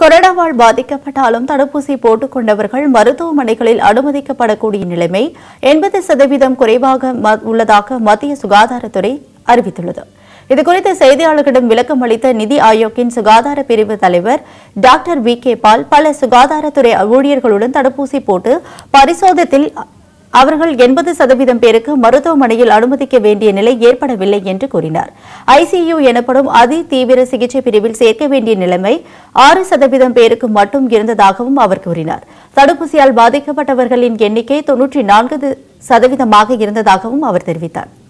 கொரோனாவால் பாதிக்கப்பட்டாலும் தடுப்பூசி போட்டுக் கொண்டவர்கள் மருத்துவமனைகளில் அனுமதிக்கப்படக்கூடிய நிலைமை எண்பது சதவீதம் குறைவாக ம- உள்ளதாக மத்திய சுகாதாரத்துறை அறிவித்துள்ளது இதுகுறித்து செய்தியாளர்களிடம் விளக்கம் அளித்த நிதி ஆயோக்கின் சுகாதார பிரிவு தலைவர் டாக்டர் வி கே பால் பல சுகாதாரத்துறை ஊழியர்களுடன் தடுப்பூசி போட்டு பரிசோதத்தில் அவர்கள் எண்பது சதவீதம் பேருக்கு மருத்துவமனையில் அனுமதிக்க வேண்டிய நிலை ஏற்படவில்லை என்று கூறினார் ஐசியு எனப்படும் அதி தீவிர சிகிச்சை பிரிவில் சேர்க்க வேண்டிய நிலைமை ஆறு சதவீதம் பேருக்கு மட்டும் இருந்ததாகவும் அவர் கூறினார் தடுப்பூசியால் பாதிக்கப்பட்டவர்களின் எண்ணிக்கை தொன்னூற்றி நான்கு சதவீதமாக இருந்ததாகவும் அவர் தெரிவித்தார்